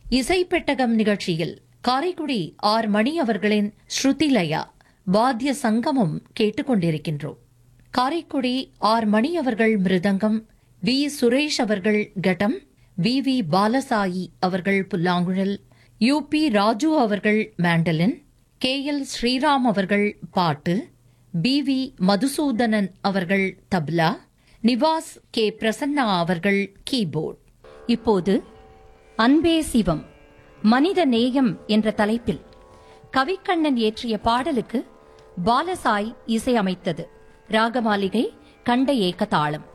இசைப்பெட்டகம் நிகழ்ச்சியில் காரைக்குடி ஆர் மணி அவர்களின் ஸ்ருதிலயா வாத்திய சங்கமம் கேட்டுக்கொண்டிருக்கின்றோம் காரைக்குடி ஆர் மணி அவர்கள் மிருதங்கம் வி சுரேஷ் அவர்கள் கடம் வி வி பாலசாயி அவர்கள் புல்லாங்குழல் யு பி ராஜு அவர்கள் மேண்டலின் கே எல் ஸ்ரீராம் அவர்கள் பாட்டு பி வி மதுசூதனன் அவர்கள் தப்லா நிவாஸ் கே பிரசன்னா அவர்கள் கீபோர்ட் இப்போது அன்பே சிவம் மனித நேயம் என்ற தலைப்பில் கவிக்கண்ணன் இயற்றிய பாடலுக்கு பாலசாய் இசையமைத்தது ராகமாளிகை கண்ட ஏக தாளம்